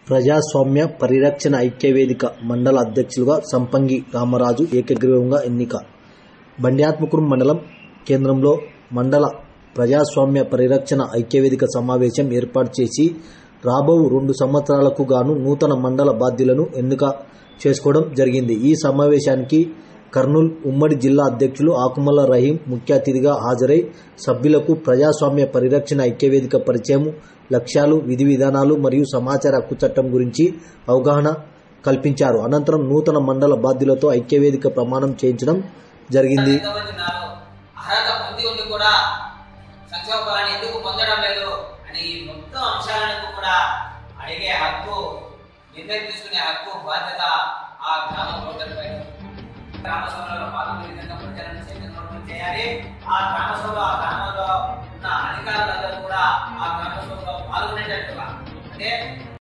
ప్రజాస్వామ్య పరిరక్షణ ఐక్యవేదిక మండల అధ్యక్షులుగా సంపంగి రామరాజు ఏకగ్రీవంగా ఎన్నిక బండ్యాత్మకూరు మండలం కేంద్రంలో మండల ప్రజాస్వామ్య పరిరక్షణ ఐక్యవేదిక సమావేశం ఏర్పాటు చేసి రాబో రెండు సంవత్సరాలకు గాను నూతన మండల బాధ్యులను ఎన్నిక చేసుకోవడం జరిగింది ఈ సమావేశానికి కర్నూలు ఉమ్మడి జిల్లా అధ్యక్షులు ఆకుమల్ల రహీం ముఖ్య అతిథిగా హాజరై సభ్యులకు ప్రజాస్వామ్య పరిరక్షణ ఐక్యవేదిక పరిచయం లక్ష్యాలు విధి విధానాలు మరియు సమాచార హక్కు చట్టం గురించి అవగాహన కల్పించారు అనంతరం నూతన మండల బాధ్యులతో ఐక్యవేదిక ప్రమాణం చేయించడం జరిగింది ఎంతమంది ఉన్నారు అర్హత పొంది ఉండి కూడా సంక్షేమ ఫలాన్ని ఎందుకు పొందడం లేదు అని ఈ మొత్తం అంశాలను కూడా అడిగే హక్కు నిర్ణయం తీసుకునే హక్కు బాధ్యత ఆ గ్రామ ప్రజలపై గ్రామ సభలో పాల్గొనే విధంగా ప్రజలను చైతన్యవంతం చేయాలి ఆ గ్రామ సభ ఆ గ్రామంలో ఉన్న అధికారులందరూ కూడా ఆ గ్రామ సభలో పాల్గొనేటట్టుగా అంటే